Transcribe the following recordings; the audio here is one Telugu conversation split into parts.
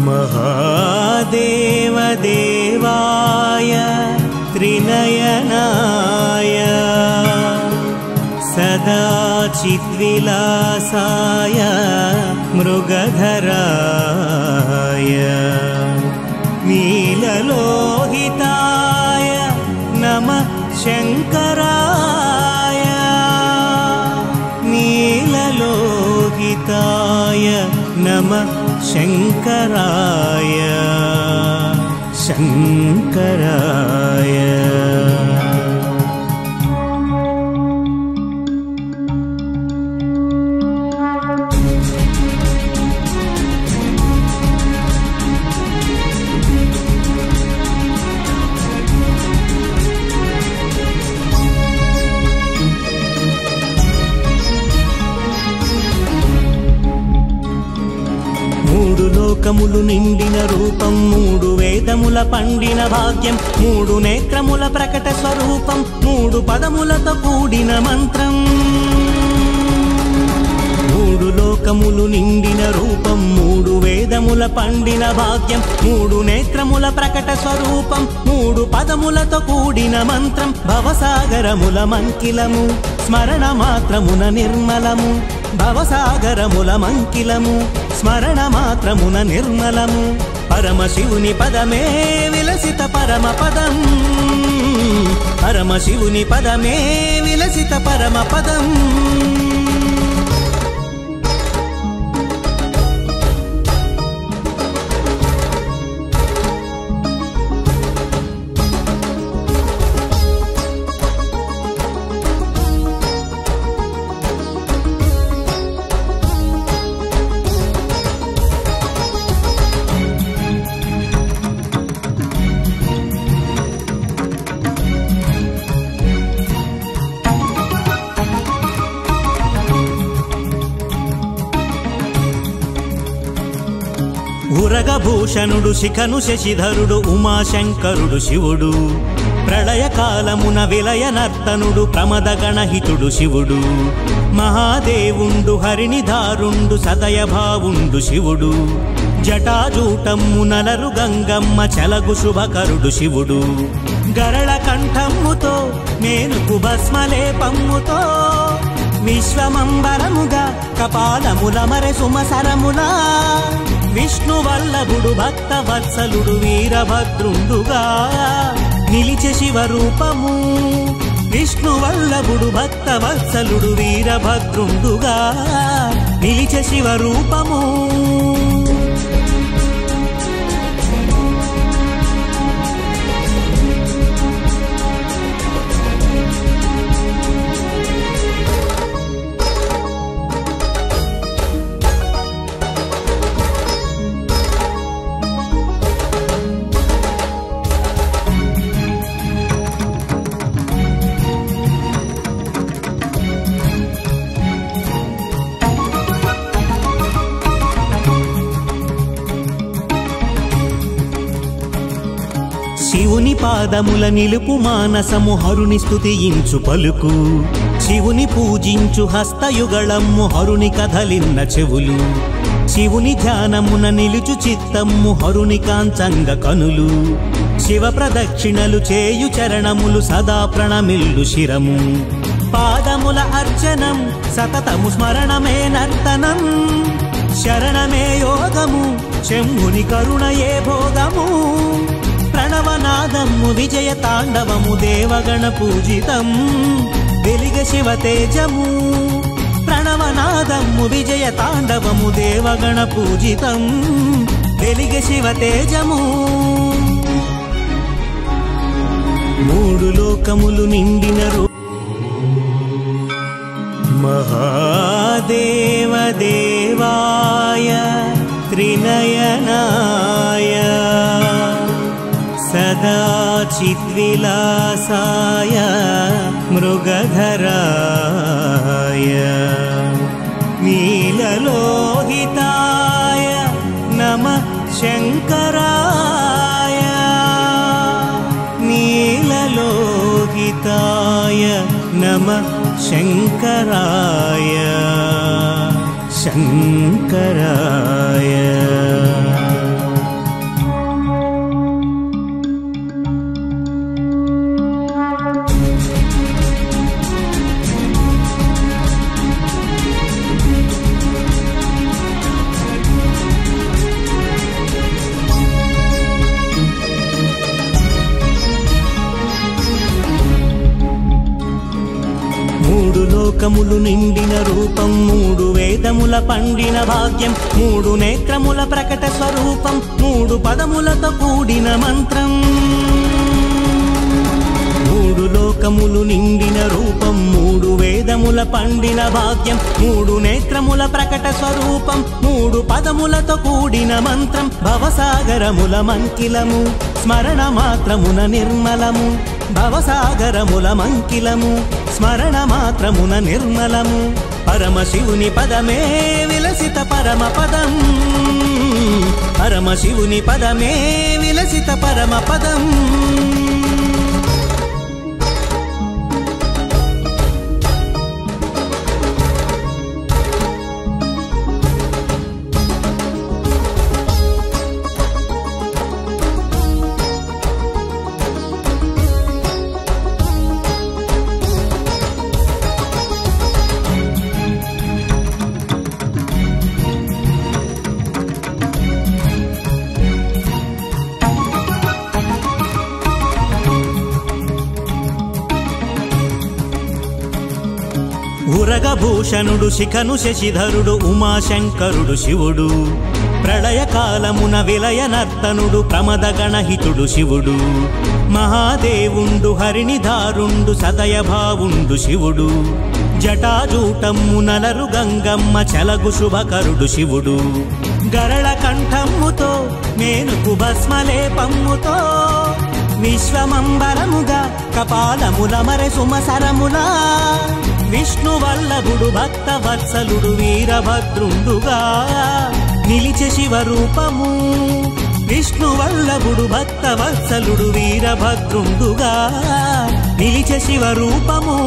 महादेवदेवाय त्रिनयनाय सदा चिद्विलासाय मृगधराय नीललोहिताय नमः शङ्कराय नीललोहिताय नमः शङ्कराय शङ्कराय మూడు లోకములు నిండిన రూపం మూడు వేదముల పండిన భాగ్యం మూడు నేత్రముల ప్రకట స్వరూపం మూడు పదములతో కూడిన మంత్రం మూడు లోకములు నిండిన రూపం మూడు వేదముల పండిన భాగ్యం మూడు నేత్రముల ప్రకట స్వరూపం మూడు పదములతో కూడిన మంత్రం భవసాగరముల మంకిలము స్మరణ మాత్రమున నిర్మలము భవసాగరముల మంకిలము స్మరణ మాత్రమున నిర్మలము పరమశివుని పదమే విలసిత పరమ పదం పరమశివుని పదమే విలసిత పరమ పదం ఉరగభూషణుడు శిఖను శశిధరుడు ఉమాశంకరుడు శివుడు ప్రళయకాలమున విలయనర్తనుడు ప్రమదగణహితుడు శివుడు మహాదేవుండు హరిణిధారుండు సదయభావుండు శివుడు జటాజూటమ్ము నలరు గంగమ్మ చలగు శుభకరుడు శివుడు గరళ కంఠమ్ముతో మేనుకు భస్మలేపమ్ముతో విశ్వమంబరముగా కపాలముల మరె సుమసరములా విష్ణు వల్లభుడు భక్త వత్సలుడు వీరభద్రుండుగా నిలిచె శివరూపము విష్ణు వల్లభుడు భక్త వత్సలుడు వీరభద్రుండుగా నిలిచె శివరూపము శివుని పాదముల నిలుపు మానసము హరుని స్తుతించు పలుకు శివుని పూజించు హస్తయుగళమ్ము హరుని కదలిన్న చెవులు శివుని ధ్యానమున నిలుచు చిత్తమ్ము హరుని కాంచంగ కనులు శివ ప్రదక్షిణలు చేయు చరణములు సదా ప్రణమిల్లు శిరము పాదముల అర్చనం సతతము స్మరణమే నర్తనం శరణమే యోగము శంభుని కరుణయే భోగము ప్రణవనాదము విజయ తాండవము దేవగణ పూజితం వెలిగ శివ తేజము ప్రణవనాదము విజయ తాండవము దేవగణ పూజితం వెలిగ శివ తేజము మూడు లోకములు నిండిన రూ महादेवदेवाय त्रिनयनाय सदा चिद्विलासाय मृगधराय नीललोहिताय नमः शङ्कराय नीललोहिताय नमः शङ्कराय शङ्कराय లోకములు నిండిన రూపం మూడు వేదముల పండిన భాగ్యం మూడు నేత్రముల ప్రకట స్వరూపం మూడు పదములతో కూడిన మంత్రం మూడు లోకములు నిండిన రూపం మూడు వేదముల పండిన భాగ్యం మూడు నేత్రముల ప్రకట స్వరూపం మూడు పదములతో కూడిన మంత్రం భవసాగరముల మంకిలము స్మరణ మాత్రమున నిర్మలము భవసాగరముల మంకిలము స్మరణ మాత్రమున నిర్మలము పరమశివుని పదమే విలసిత పరమ పదం పరమశివుని పదమే విలసిత పరమ పదం ఉరగభూషణుడు శిఖను శశిధరుడు ఉమాశంకరుడు శివుడు ప్రళయకాలమున విలయనర్తనుడు ప్రమదగణహితుడు శివుడు మహాదేవుండు హరిణిధారుండు సదయభావుండు శివుడు జటాజూటమ్ము నలరు గంగమ్మ చలగు శుభకరుడు శివుడు గరళ కంఠమ్ముతో మేనుకు భస్మలేపమ్ముతో విశ్వమంబరముగా కపాలముల మరె సుమసరములా విష్ణు వల్లభుడు భక్త వత్సలుడు వీరభద్రుండుగా నిలిచె శివరూపము విష్ణు వల్లభుడు భక్త వత్సలుడు వీరభద్రుండుగా నిలిచె శివరూపము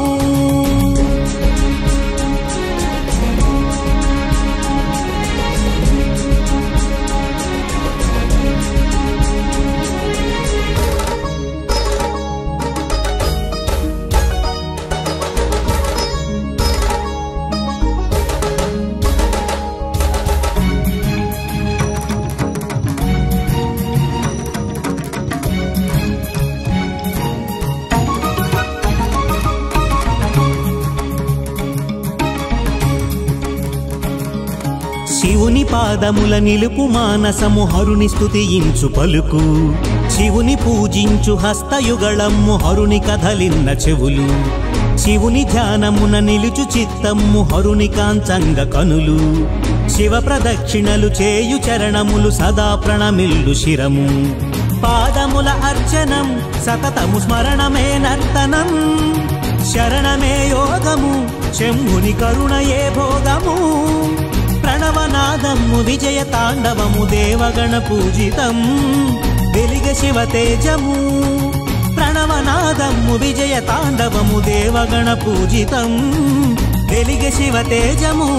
శివుని పాదముల నిలుపు మానసము హరుని స్తుతించు పలుకు శివుని పూజించు హస్తయుగళమ్ము హరుని కథలిన్న చెవులు శివుని ధ్యానమున నిలుచు చిత్తమ్ము హరుని కాంచంగ కనులు శివ ప్రదక్షిణలు చేయు చరణములు సదా ప్రణమిల్లు శిరము పాదముల అర్చనం సతతము స్మరణమే నర్తనం శరణమే యోగము శంభుని కరుణయే భోగము ప్రణవనాదము విజయ తాండవము దేవగణ పూజితం వెలిగ శివ తేజము ప్రణవనాదము విజయ తాండవము దేవగణ పూజితం వెలిగ శివ తేజము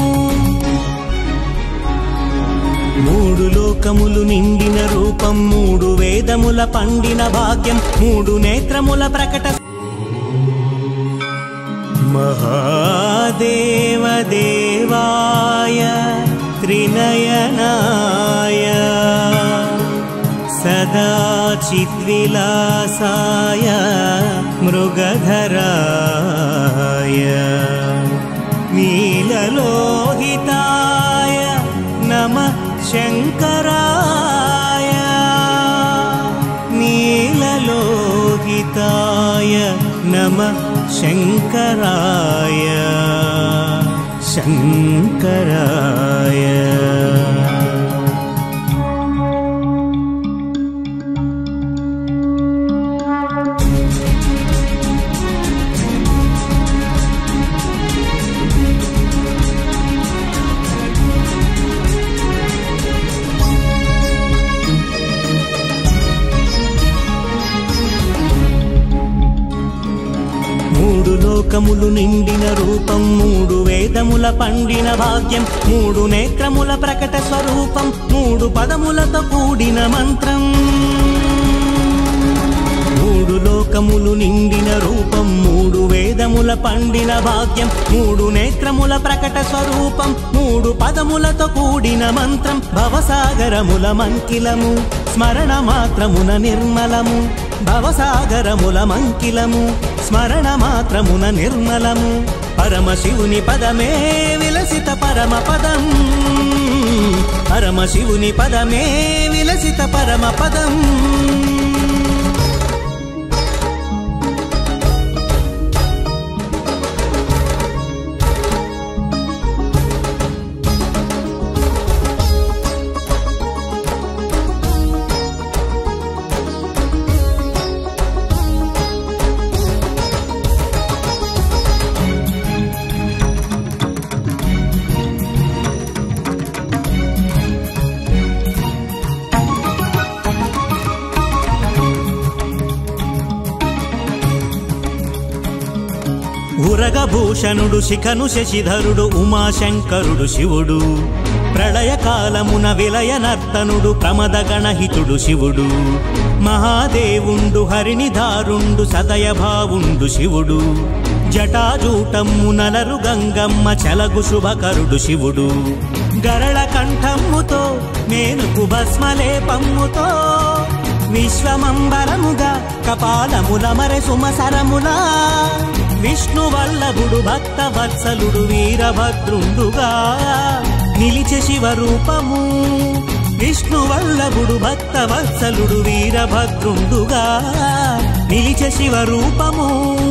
మూడు లోకములు నిండిన రూపం మూడు వేదముల పండిన భాగ్యం మూడు నేత్రముల ప్రకట महादेवदेवाय त्रिनयनाय सदाचिद्विलासाय मृगधराय नीललोहिताय नमः शङ्कराय नीललोहिताय नमः शङ्कराय शङ्कराय మూడు లోకములు నిండిన రూపం మూడు వేదముల పండిన భాగ్యం మూడు నేత్రముల ప్రకట స్వరూపం మూడు పదములతో కూడిన మంత్రం మూడు లోకములు నిండిన రూపం మూడు వేదముల పండిన భాగ్యం మూడు నేత్రముల ప్రకట స్వరూపం మూడు పదములతో కూడిన మంత్రం భవసాగరముల మంకిలము స్మరణ మాత్రమున నిర్మలము భవసాగరముల మంకిలము స్మరణ మాత్రమున నిర్మలము పరమశివుని పదమే విలసిత పరమ పదం పరమశివుని పదమే విలసిత పరమ పదం ఉరగభూషణుడు శిఖను శశిధరుడు ఉమాశంకరుడు శివుడు ప్రళయకాలమున విలయనర్తనుడు ప్రమదగణహితుడు శివుడు మహాదేవుండు హరినిధారుండు సదయభావుండు శివుడు జటాజూటమ్ము నలరు గంగమ్మ చలగు శుభకరుడు శివుడు గరళ కంఠమ్ముతో మేనుకు భస్మలేపమ్ముతో విశ్వమంబరముగా కపాలముల మరె సుమసరములా విష్ణు వల్లభుడు భక్త వత్సలుడు వీరభద్రుండుగా నిలిచె శివరూపము విష్ణు వల్లభుడు భక్త వత్సలుడు వీరభద్రుండుగా నిలిచె శివరూపము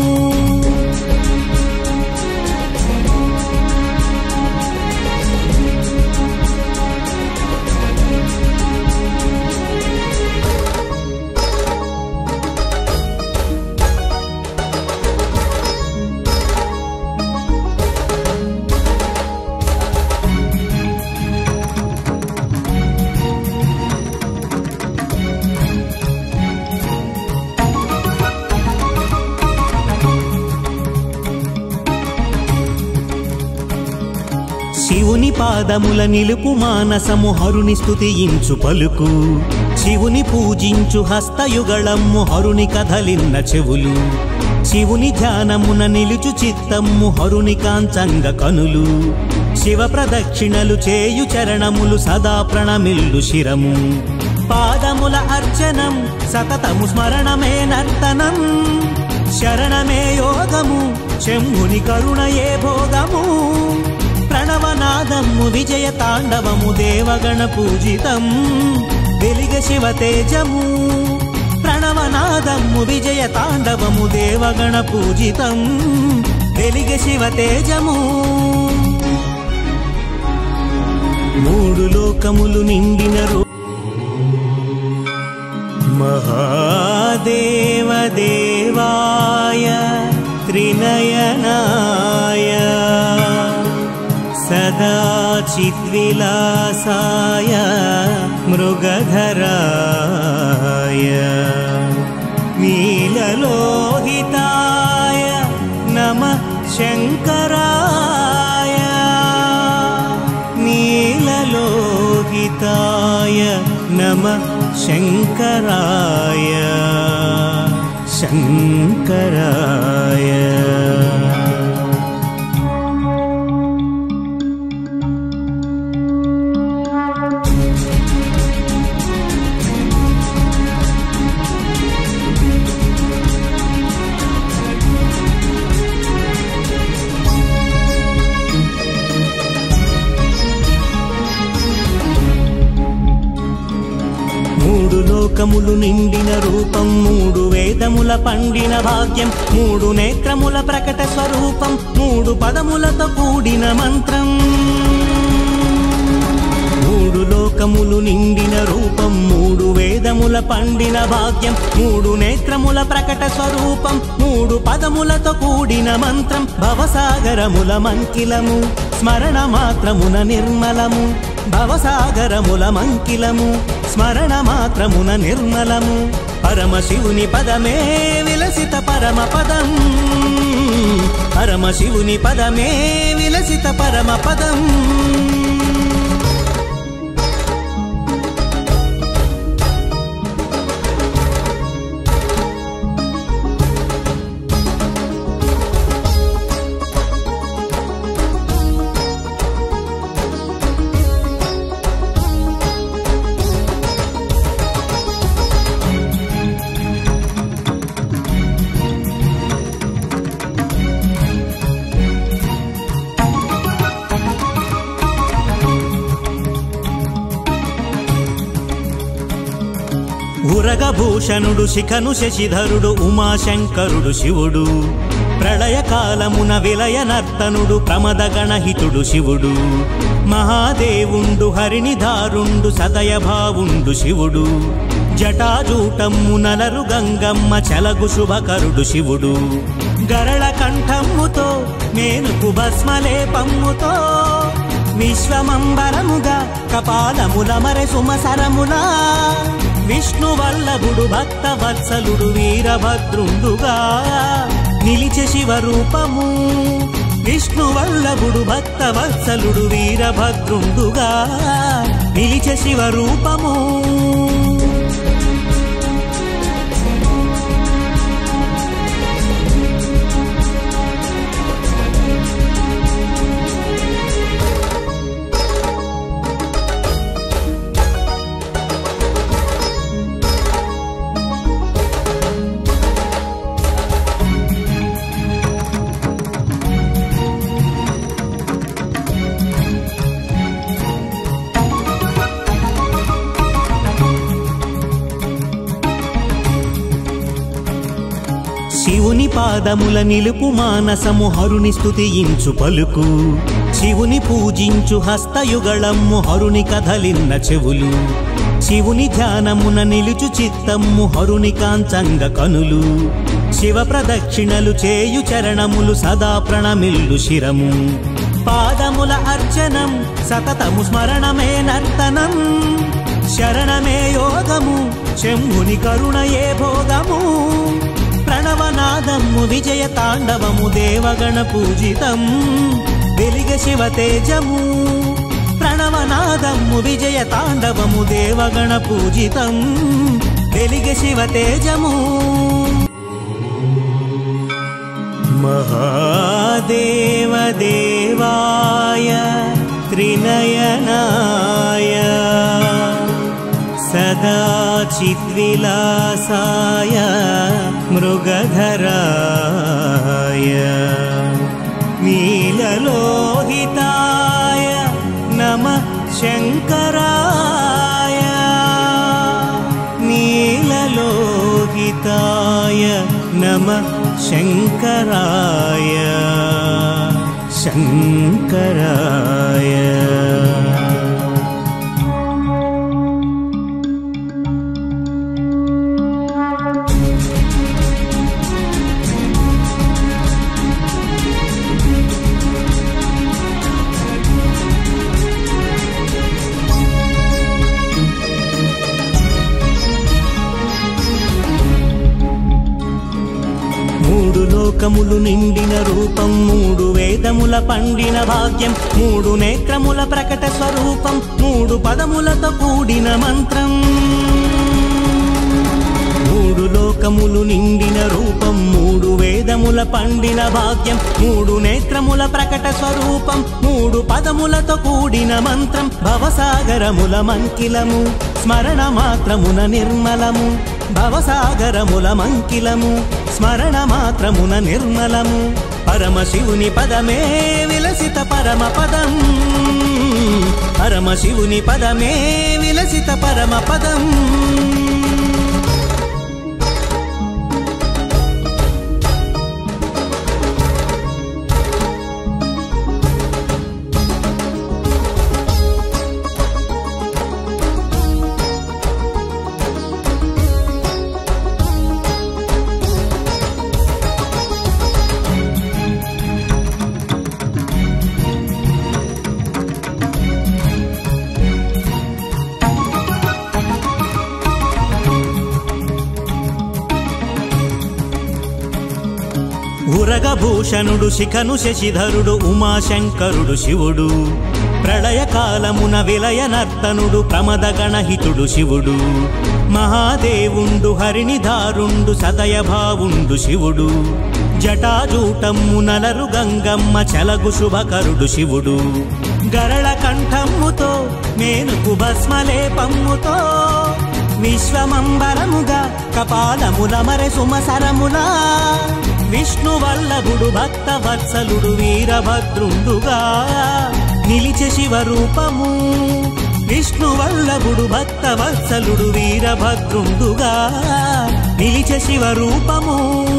శివుని పాదముల నిలుపు మానసము హరుని స్తుతించు పలుకు శివుని పూజించు హస్తయుగళమ్ము హరుని కథలిన్న చెవులు శివుని ధ్యానమున నిలుచు చిత్తమ్ము హరుని కాంచంగ కనులు శివ ప్రదక్షిణలు చేయు చరణములు సదా ప్రణమిల్లు శిరము పాదముల అర్చనం సతతము స్మరణమే నర్తనం శరణమే యోగము శంభుని కరుణయే భోగము ప్రణవనాదము విజయ తాండవము దేవగణ పూజితం వెలిగ శివ తేజము ప్రణవనాదము విజయ తాండవము దేవగణ పూజితం వెలిగ శివ తేజము మూడు లోకములు నిండిన రూ महादेवदेवाय त्रिनयनाय सदाचिद्विलासाय मृगधराय नीललोहिताय नमः शङ्कराय नीललोहिताय नमः शङ्कराय शङ्कराय మూడు లోకములు నిండిన రూపం మూడు వేదముల పండిన భాగ్యం మూడు నేత్రముల ప్రకట స్వరూపం మూడు పదములతో కూడిన మంత్రం మూడు లోకములు నిండిన రూపం మూడు వేదముల పండిన భాగ్యం మూడు నేత్రముల ప్రకట స్వరూపం మూడు పదములతో కూడిన మంత్రం భవసాగరముల మంకిలము స్మరణ మాత్రమున నిర్మలము భవసాగరముల మంకిలము స్మరణ మాత్రమున నిర్మలము పరమశివుని పదమే విలసిత పరమ పదం పరమశివుని పదమే విలసిత పరమ పదం ఉరగభూషణుడు శిఖను శశిధరుడు ఉమాశంకరుడు శివుడు ప్రళయకాలమున విలయనర్తనుడు ప్రమదగణహితుడు శివుడు మహాదేవుండు హరిణిధారుండు సదయభావుండు శివుడు జటాజూటమ్ము నలరు గంగమ్మ చలగు శుభకరుడు శివుడు గరళ కంఠమ్ముతో మేనుకు భస్మలేపమ్ముతో విశ్వమంబరముగా కపాలముల మరె సుమసరములా విష్ణు వల్లభుడు భక్త వత్సలుడు వీరభద్రుండుగా నిలిచె శివరూపము విష్ణు వల్లభుడు భక్త వత్సలుడు వీరభద్రుండుగా నిలిచె శివరూపము శివుని పాదముల నిలుపు మానసము హరుని స్తుతించు పలుకు శివుని పూజించు హస్తయుగళమ్ము హరుని కదలిన్న చెవులు శివుని ధ్యానమున నిలుచు చిత్తమ్ము హరుని కాంచంగ కనులు శివ ప్రదక్షిణలు చేయు చరణములు సదా ప్రణమిల్లు శిరము పాదముల అర్చనం సతతము స్మరణమే నర్తనం శరణమే యోగము శంభుని కరుణయే భోగము ప్రణవనాదము విజయ తాండవము దేవగణ పూజితం వెలిగ శివ తేజము ప్రణవనాదము విజయ తాండవము దేవగణ పూజితం వెలిగ శివ తేజము మహాదేవ దేవాయ త్రినయనాయ సదా చిద్విలాసాయ మృగధరాయ నీలలోహితాయ నమ శంకరాయ నీలలోహితాయ నమ శంకరాయ శంకరాయ మూడు లోకములు నిండిన రూపం మూడు వేదముల పండిన భాగ్యం మూడు నేత్రముల ప్రకట స్వరూపం మూడు పదములతో కూడిన మంత్రం మూడు లోకములు నిండిన రూపం మూడు వేదముల పండిన భాగ్యం మూడు నేత్రముల ప్రకట స్వరూపం మూడు పదములతో కూడిన మంత్రం భవసాగరముల మంకిలము స్మరణ మాత్రమున నిర్మలము భవసాగరముల మంకిలము స్మరణ మాత్రమున నిర్మలము పరమశివుని పదమే విలసిత పరమ పదం పరమశివుని పదమే విలసిత పరమ పదం ఉరగభూషణుడు శిఖను శశిధరుడు ఉమాశంకరుడు శివుడు ప్రళయకాలమున విలయనర్తనుడు ప్రమదగణహితుడు శివుడు మహాదేవుండు హరిణిధారుండు సదయభావుండు శివుడు జటాజూటమ్ము నలరు గంగమ్మ చలగు శుభకరుడు శివుడు గరళ కంఠమ్ముతో మేనుకు భస్మలేపమ్ముతో విశ్వమంబరముగా కపాలముల మరె సుమసరములా విష్ణు వల్లభుడు భక్త వత్సలుడు వీరభద్రుండుగా నిలిచె శివరూపము విష్ణు వల్ల వల్లభుడు భక్త వత్సలుడు వీరభద్రుండుగా నిలిచ శివ రూపము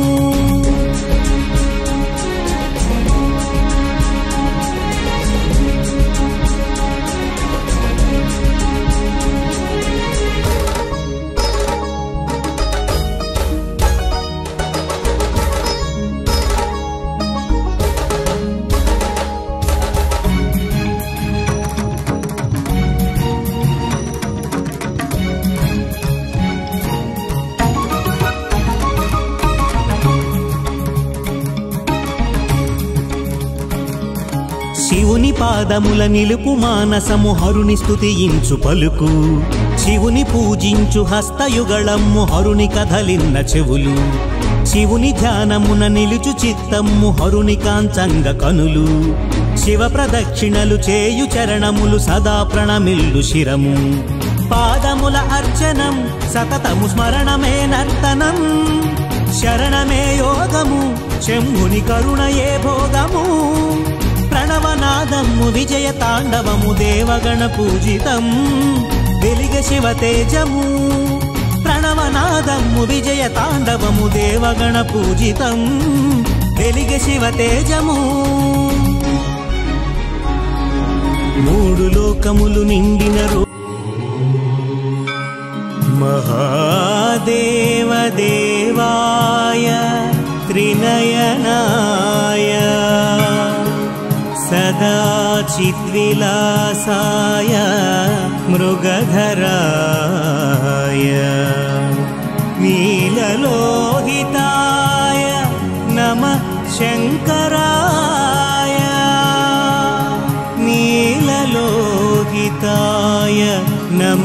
శివుని పాదముల నిలుపు మానసము హరుని స్తుతించు పలుకు శివుని పూజించు హస్తయుగళమ్ము హరుని కథలిన్న చెవులు శివుని ధ్యానమున నిలుచు చిత్తమ్ము హరుని కాంచంగ కనులు శివ ప్రదక్షిణలు చేయు చరణములు సదా ప్రణమిల్లు శిరము పాదముల అర్చనం సతతము స్మరణమే నర్తనం శరణమే యోగము శంభుని కరుణయే భోగము ప్రణవనాదము విజయ తాండవము దేవగణ పూజితం వెలిగ శివ తేజము ప్రణవనాదము విజయ తాండవము దేవగణ పూజితం వెలిగ శివ తేజము మూడు లోకములు నిండిన రూ మహాదేవ దేవాయ త్రినయనాయ సదా చిద్విలాసాయ మృగధరాయ నీలలోహితాయ నమ శంకరాయ నీలలోహితాయ నమ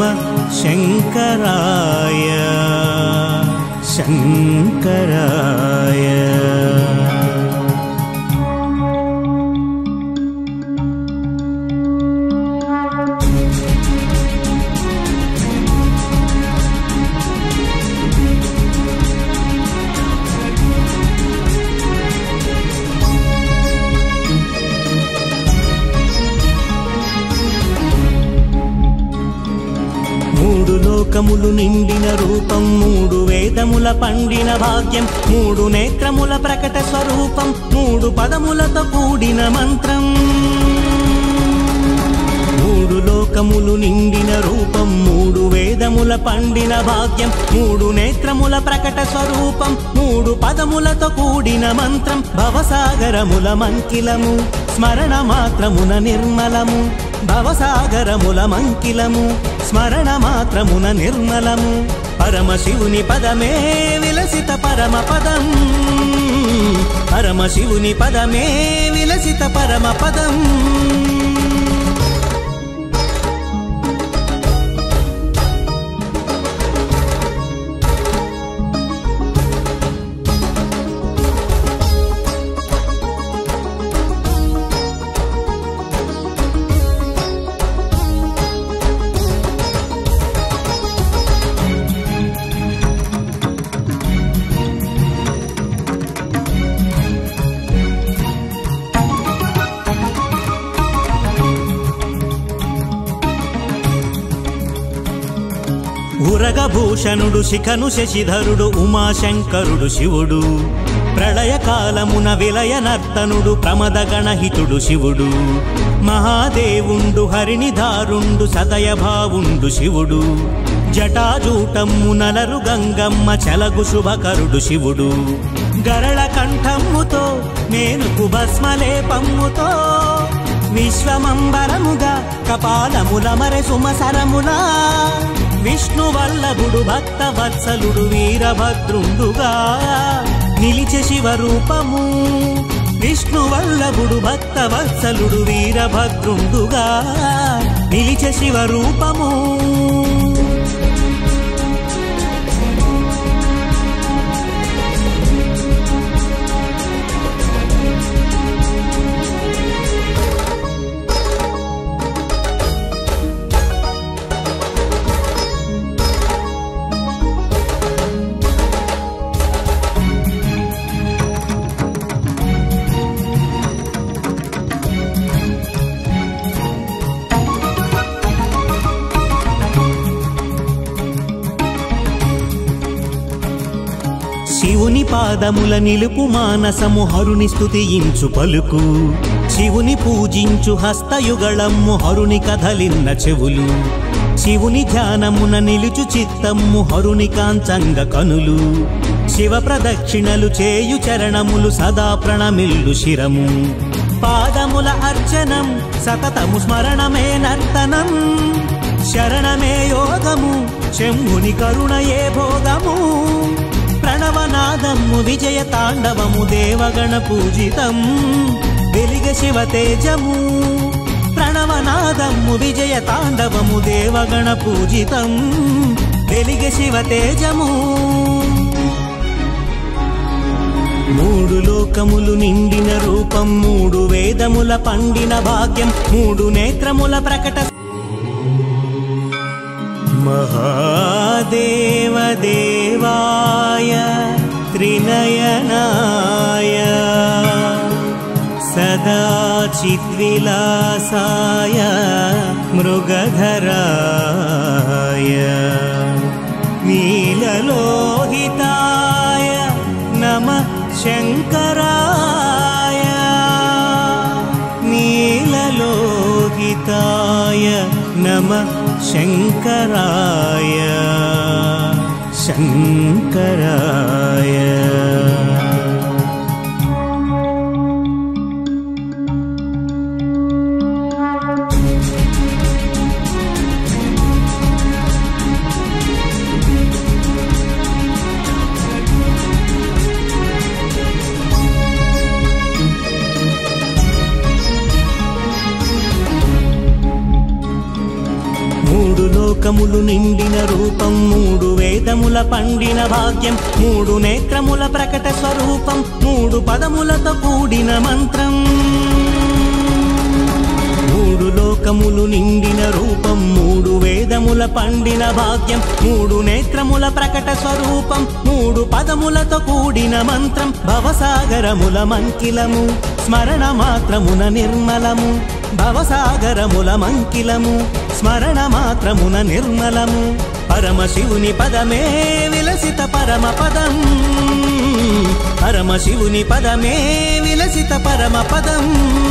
శంకరాయ శంకరాయ మూడు లోకములు నిండిన రూపం మూడు వేదముల పండిన భాగ్యం మూడు నేత్రముల ప్రకట స్వరూపం మూడు పదములతో కూడిన మంత్రం మూడు లోకములు నిండిన రూపం మూడు వేదముల పండిన భాగ్యం మూడు నేత్రముల ప్రకట స్వరూపం మూడు పదములతో కూడిన మంత్రం భవసాగరముల మంకిలము స్మరణ మాత్రమున నిర్మలము భవసాగరముల మంకిలము స్మరణ మాత్రమున నిర్మలము పరమశివుని పదమే విలసిత పరమ పదం పరమశివుని పదమే విలసిత పరమ పదం ఉరగభూషణుడు శిఖను శశిధరుడు ఉమాశంకరుడు శివుడు ప్రళయకాలమున విలయ నర్తనుడు ప్రమదగణహితుడు శివుడు మహాదేవుండు హరినిధారుండు సదయభావుండు శివుడు జటాజూటమ్ము నలరు గంగమ్మ చలగు శుభకరుడు శివుడు గరళ కంఠమ్ముతో మేనుకు భస్మలేపమ్ముతో విశ్వమంబరముగా కపాలముల మరె సుమసరములా విష్ణు వల్లభుడు భక్త వత్సలుడు వీరభద్రుండుగా నిలిచ శివ రూపము విష్ణు వల్లభుడు భక్త వత్సలుడు వీరభద్రుండుగా నిలిచ శివ రూపము శివుని పాదముల నిలుపు మానసము హరుని స్తుతించు పలుకు శివుని పూజించు హస్తయుగళమ్ము హరుని కదలిన్న చెవులు శివుని ధ్యానమున నిలుచు చిత్తమ్ము హరుని కాంచంగ కనులు శివ ప్రదక్షిణలు చేయు చరణములు సదా ప్రణమిల్లు శిరము పాదముల అర్చనం సతతము స్మరణమే నర్తనం శరణమే యోగము శంభుని కరుణయే భోగము ప్రణవనాదము విజయ తాండవము దేవగణ పూజితం వెలిగ శివ తేజము ప్రణవనాదము విజయ తాండవము దేవగణ పూజితం వెలిగ శివ తేజము మూడు లోకములు నిండిన రూపం మూడు వేదముల పండిన భాగ్యం మూడు నేత్రముల ప్రకట మహాదేవ దేవాయ త్రినయనాయ సదా చిద్విలాసాయ మృగధరాయ నీలలోహితాయ నమ శంకరాయ నీలలోహితాయ నమ శంకరాయ శంకరాయ మూడు లోకములు నిండిన రూపం మూడు వేదముల పండిన భాగ్యం మూడు నేత్రముల ప్రకట స్వరూపం మూడు పదములతో కూడిన మంత్రం మూడు లోకములు నిండిన రూపం మూడు వేదముల పండిన భాగ్యం మూడు నేత్రముల ప్రకట స్వరూపం మూడు పదములతో కూడిన మంత్రం భవసాగరముల మంకిలము స్మరణ మాత్రమున నిర్మలము భవసాగరముల మంకిలము స్మరణ మాత్రమున నిర్మలము పరమశివుని పదమే విలసిత పరమ పదం పరమశివుని పదమే విలసిత పరమ పదం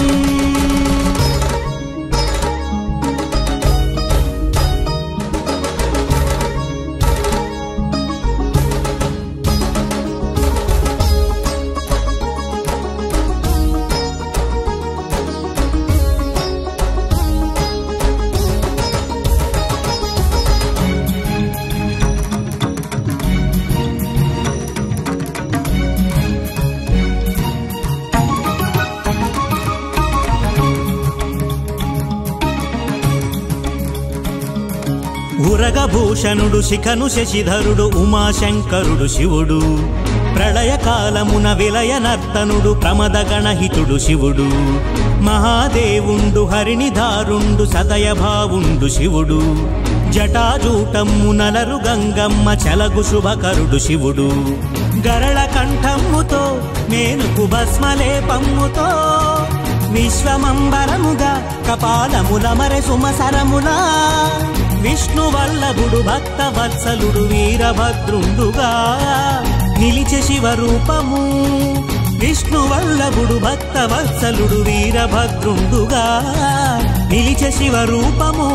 ఉరగభూషణుడు శిఖను శశిధరుడు ఉమాశంకరుడు శివుడు ప్రళయకాలమున విలయ నర్తనుడు ప్రమదగణహితుడు శివుడు మహాదేవుండు హరిణిధారుండు సదయభావుండు శివుడు జటాజూటమ్ము నలరు గంగమ్మ చలగు శుభకరుడు శివుడు గరళ కంఠమ్ముతో మేనుకు భస్మలేపమ్ముతో విశ్వమంబరముగా కపాలముల మరె సుమసరములా విష్ణు వల్లభుడు భక్త వత్సలుడు వీరభద్రుండుగా నిలిచే శివరూపము విష్ణు వల్లభుడు భక్త వత్సలుడు వీరభద్రుండుగా నిలిచే శివరూపము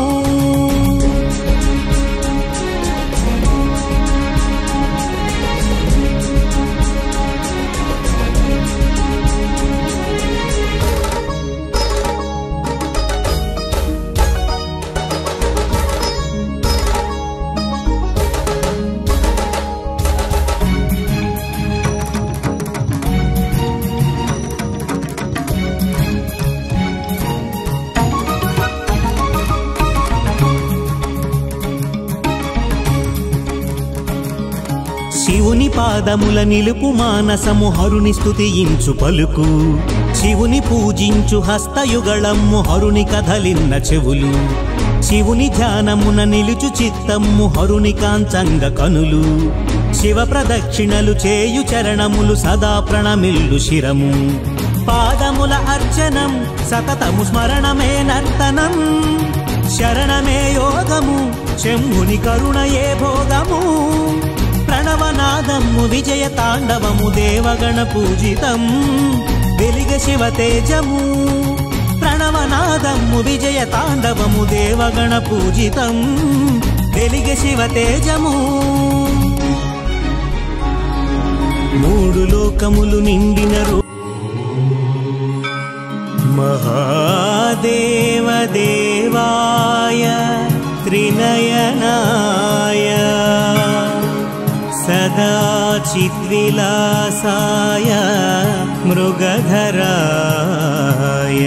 శివుని పాదముల నిలుపు మానసము హరుని స్తుతించు పలుకు శివుని పూజించు హస్తయుగళమ్ము హరుని కదలిన్న చెవులు శివుని ధ్యానమున నిలుచు చిత్తమ్ము హరుని కాంచంగ కనులు శివ ప్రదక్షిణలు చేయు చరణములు సదా ప్రణమిల్లు శిరము పాదముల అర్చనం సతతము స్మరణమే నర్తనం శరణమే యోగము శంభుని కరుణయే భోగము ప్రణవ ప్రణవనాదము విజయ తాండవము దేవగణ పూజితం వెలిగ శివ తేజము ప్రణవనాదము విజయ తాండవము దేవగణ పూజితం వెలిగ శివ తేజము మూడు లోకములు నిండిన రూ महादेवदेवाय त्रिनयनाय सदाचिद्विलासाय मृगधराय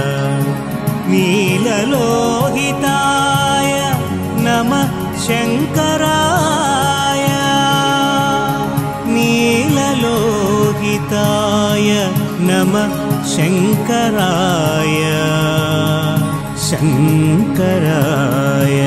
नीललोहिताय नमः शङ्कराय नीललोहिताय नमः शङ्कराय शङ्कराय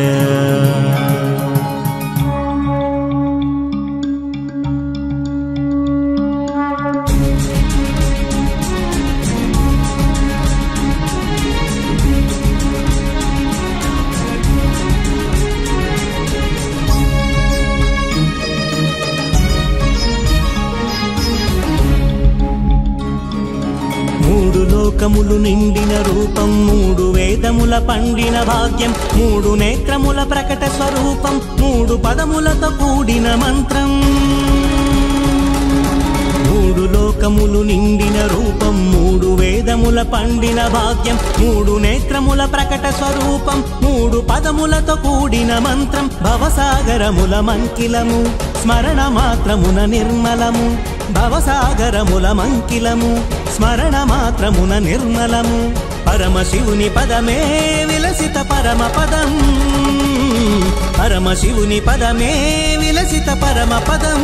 మూడు లోకములు నిండిన రూపం మూడు వేదముల పండిన భాగ్యం మూడు నేత్రముల ప్రకట స్వరూపం మూడు పదములతో కూడిన మంత్రం మూడు లోకములు నిండిన రూపం మూడు వేదముల పండిన భాగ్యం మూడు నేత్రముల ప్రకట స్వరూపం మూడు పదములతో కూడిన మంత్రం భవసాగరముల మంకిలము స్మరణ మాత్రమున నిర్మలము భవసాగరముల మంకిలము స్మరణ మాత్రమున నిర్మలము పరమశివుని పదమే విలసిత పరమ పదం పరమశివుని పదమే విలసిత పరమ పదం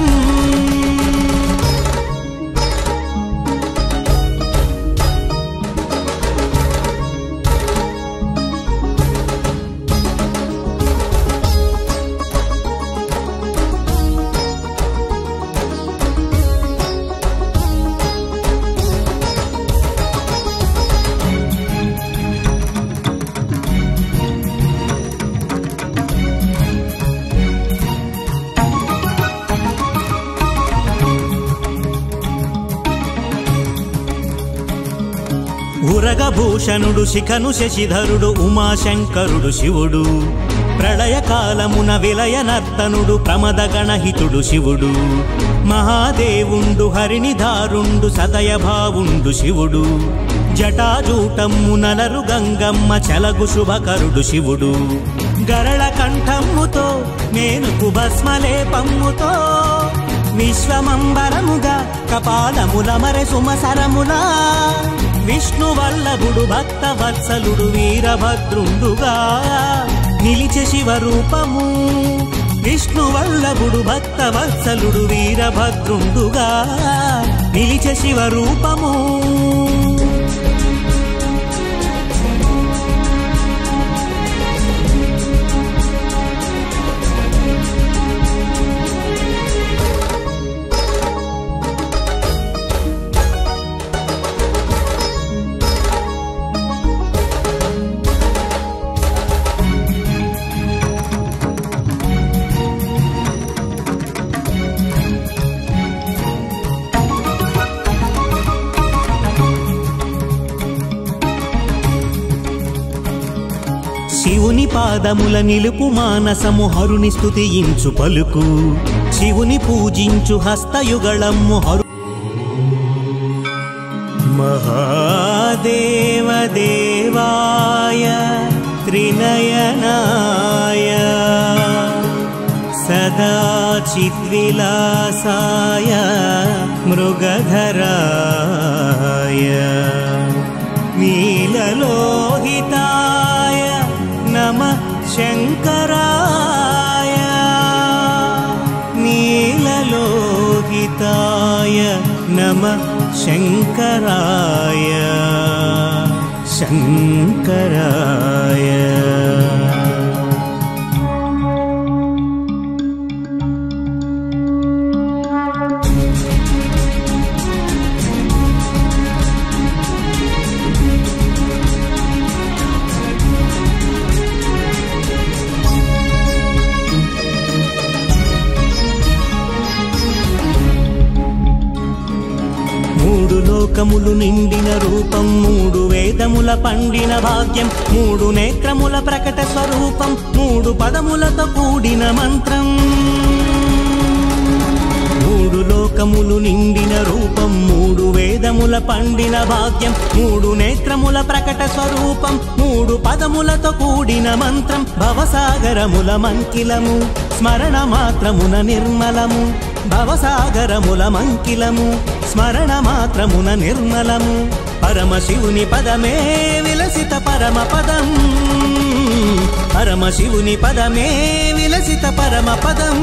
ఉరగభూషణుడు శిఖను శశిధరుడు ఉమాశంకరుడు శివుడు ప్రళయకాలమున విలయనర్తనుడు ప్రమదగణహితుడు శివుడు మహాదేవుండు హరిణిధారుండు సదయభావుండు శివుడు జటాజూటమ్ము నలరు గంగమ్మ చలగు శుభకరుడు శివుడు గరళ కంఠమ్ముతో మేనుకు భస్మలేపమ్ముతో విశ్వమంబరముగా కపాలముల మరె సుమసరములా విష్ణు వల్లభుడు భక్త వత్సలుడు వీరభద్రుండుగా నిలిచె శివరూపము విష్ణు వల్లభుడు భక్త వత్సలుడు వీరభద్రుండుగా నిలిచె శివరూపము శివుని పాదముల నిలుపు మానసము హరుని స్తుతించు పలుకు శివుని పూజించు హస్తయుగళమ్ము హరు మహాదేవదేవాయ త్రినయనాయ సదాచిద్విలాసాయ మృగధరాయ నీలలోహితాయ నమ శంకరాయ నీలలోహితాయ నమ శంకరాయ శంకరాయ లోకములు నిండిన రూపం మూడు వేదముల పండిన భాగ్యం మూడు నేత్రముల ప్రకట స్వరూపం మూడు పదములతో కూడిన మంత్రం మూడు లోకములు నిండిన రూపం మూడు వేదముల పండిన భాగ్యం మూడు నేత్రముల ప్రకట స్వరూపం మూడు పదములతో కూడిన మంత్రం భవసాగరముల మంకిలము స్మరణ మాత్రమున నిర్మలము భవసాగరముల మంకిలము స్మరణ మాత్రమున నిర్మలము పరమశివుని పదమే విలసిత పరమ పదం పరమశివుని పదమే విలసిత పరమ పదం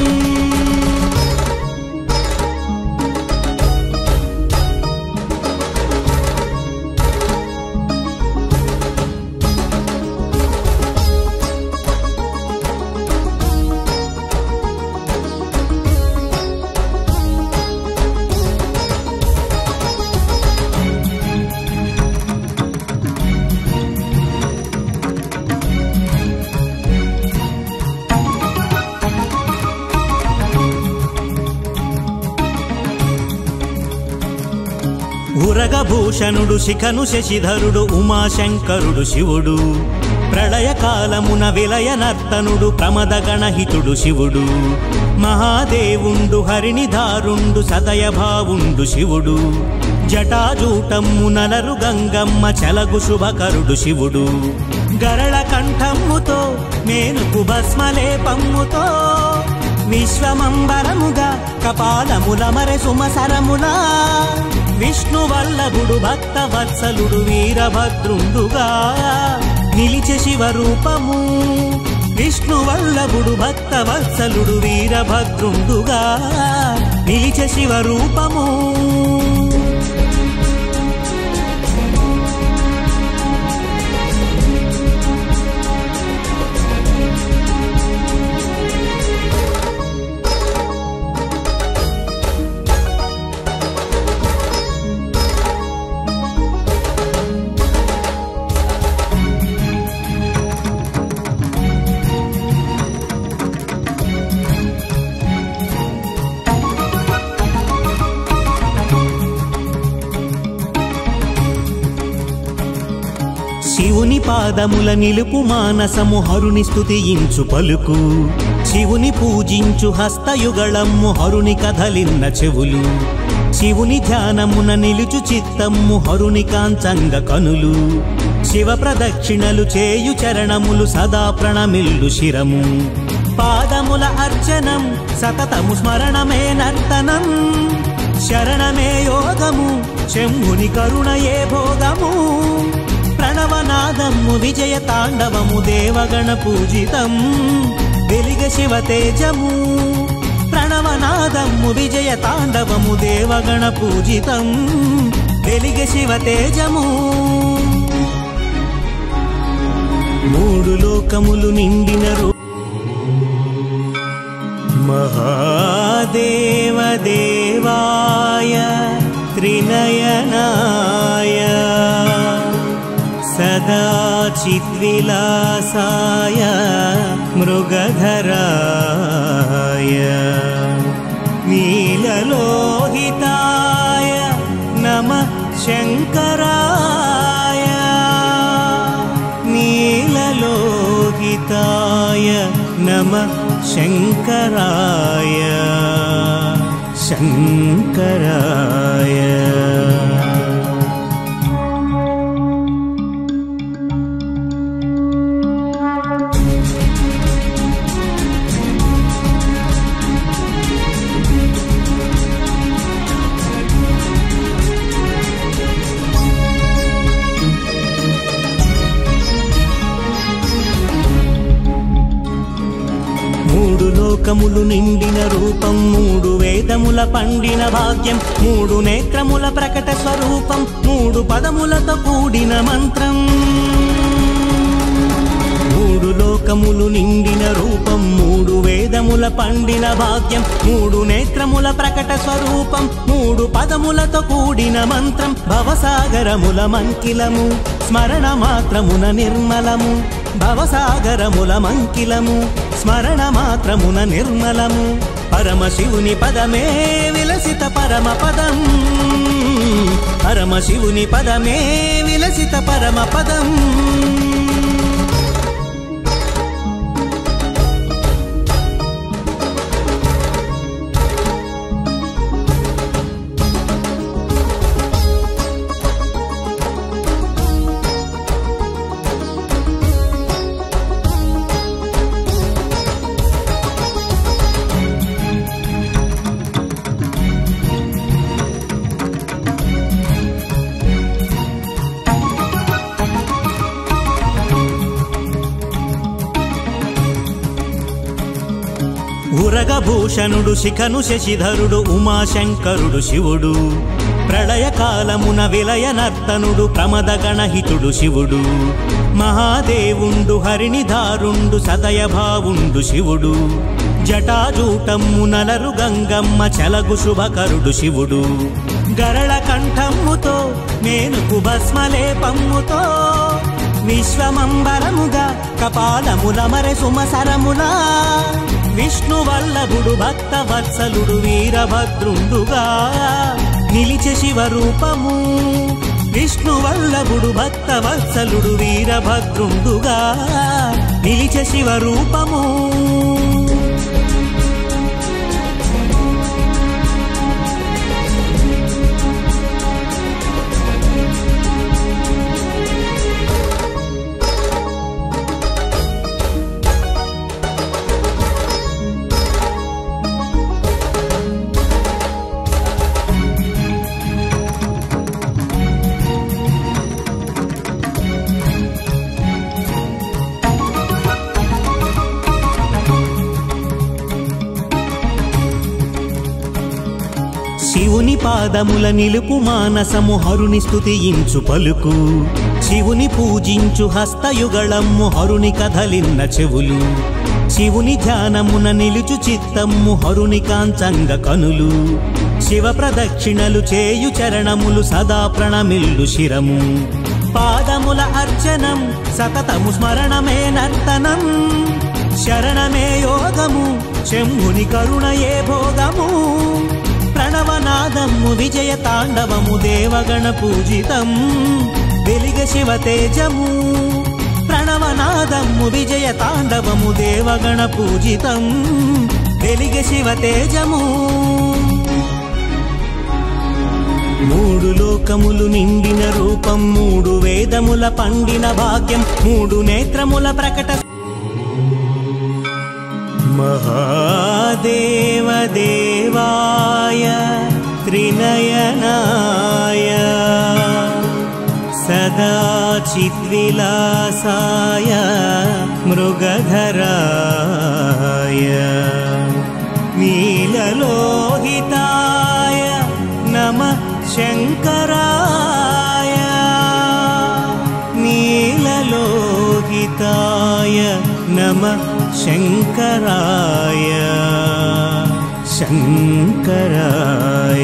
ఉరగభూషణుడు శిఖను శశిధరుడు ఉమాశంకరుడు శివుడు ప్రళయకాలమున విలయనర్తనుడు ప్రమదగణహితుడు శివుడు మహాదేవుండు హరిణిధారుండు సదయభావుండు శివుడు జటాజూటమ్ము నలరు గంగమ్మ చలగు శుభకరుడు శివుడు గరళ కంఠమ్ముతో మేనుకు భస్మలేపమ్ముతో విశ్వమంబరముగా కపాలముల మరె సుమసరములా విష్ణు వల్లభుడు భక్త వత్సలుడు వీరభద్రుండుగా నిలిచే శివరూపము విష్ణు వల్లభుడు భక్త వత్సలుడు వీరభద్రుండుగా నిలిచే శివరూపము శివుని పాదముల నిలుపు మానసము హరుని స్తుతించు పలుకు శివుని పూజించు హస్తయుగళమ్ము హరుని కదలిన్న చెవులు శివుని ధ్యానమున నిలుచు చిత్తమ్ము హరుని కాంచంగ కనులు శివ ప్రదక్షిణలు చేయు చరణములు సదా ప్రణమిల్లు శిరము పాదముల అర్చనం సతతము స్మరణమే నర్తనం శరణమే యోగము శంభుని కరుణయే భోగము ప్రణవనాదము విజయ తాండవము దేవగణ పూజితం వెలిగ శివ తేజము ప్రణవనాదము విజయ తాండవము దేవగణ పూజితం వెలిగ శివ తేజము మూడు లోకములు నిండిన రూ महादेवदेवाय त्रिनयनाय सदाचिद्विलासाय मृगधराय नीललोहिताय नमः शङ्कराय नीललोहिताय नमः शङ्कराय शङ्कराय మూడు లోకములు నిండిన రూపం మూడు వేదముల పండిన భాగ్యం మూడు నేత్రముల ప్రకట స్వరూపం మూడు పదములతో కూడిన మంత్రం మూడు లోకములు నిండిన రూపం మూడు వేదముల పండిన భాగ్యం మూడు నేత్రముల ప్రకట స్వరూపం మూడు పదములతో కూడిన మంత్రం భవసాగరముల మంకిలము స్మరణ మాత్రమున నిర్మలము భవసాగరముల మంకిలము స్మరణ మాత్రమున నిర్మలము పరమశివుని పదమే విలసిత పరమ పదం పరమశివుని పదమే విలసిత పరమ పదం ఉరగభూషణుడు శిఖను శశిధరుడు ఉమాశంకరుడు శివుడు ప్రళయకాలమున విలయనర్తనుడు ప్రమదగణహితుడు శివుడు మహాదేవుండు హరిణిధారుండు సదయభావుండు శివుడు జటాజూటమ్ము నలరు గంగమ్మ చలగు శుభకరుడు శివుడు గరళ కంఠమ్ముతో మేనుకు భస్మలేపమ్ముతో విశ్వమంబరముగా కపాలముల మరె సుమసరములా విష్ణు వల్లభుడు భక్త వత్సలుడు వీరభద్రుండుగా నిలిచె శివరూపము విష్ణు వల్లభుడు భక్త వత్సలుడు వీరభద్రుండుగా నిలిచె శివరూపము శివుని పాదముల నిలుపు మానసము హరుని స్తుతించు పలుకు శివుని పూజించు హస్తయుగళమ్ము హరుని కథలిన్న చెవులు శివుని ధ్యానమున నిలుచు చిత్తమ్ము హరుని కాంచంగ కనులు శివ ప్రదక్షిణలు చేయు చరణములు సదా ప్రణమిల్లు శిరము పాదముల అర్చనం సతతము స్మరణమే నర్తనం శరణమే యోగము శంభుని కరుణయే భోగము ప్రణవనాదము విజయ తాండవము దేవగణ పూజితం వెలిగ శివ తేజము ప్రణవనాదము విజయ తాండవము దేవగణ పూజితం వెలిగ శివ తేజము మూడు లోకములు నిండిన రూపం మూడు వేదముల పండిన భాగ్యం మూడు నేత్రముల ప్రకట महादेवदेवाय त्रिनयनाय सदाचिद्विलासाय मृगधराय नीललोहिताय नमः शङ्कराय नीललोहिताय नमः शङ्कराय शङ्कराय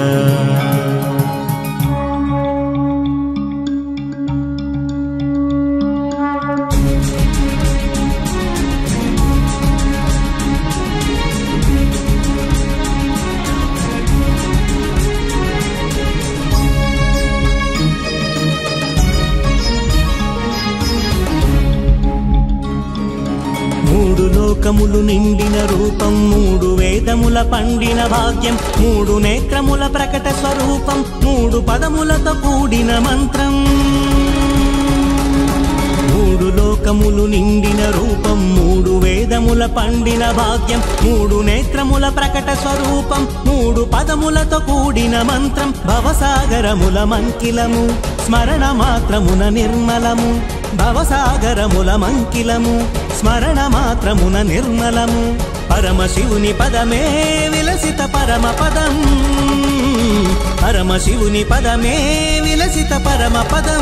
మూడు లోకములు నిండిన రూపం మూడు వేదముల పండిన భాగ్యం మూడు నేత్రముల ప్రకట స్వరూపం మూడు పదములతో కూడిన మంత్రం మూడు లోకములు నిండిన రూపం మూడు వేదముల పండిన భాగ్యం మూడు నేత్రముల ప్రకట స్వరూపం మూడు పదములతో కూడిన మంత్రం భవసాగరముల మంకిలము స్మరణ మాత్రమున నిర్మలము భవసాగరముల మంకిలము స్మరణ మాత్రమున నిర్మలము పరమశివుని పదమే విలసిత పరమ పదం పరమశివుని పదమే విలసిత పరమ పదం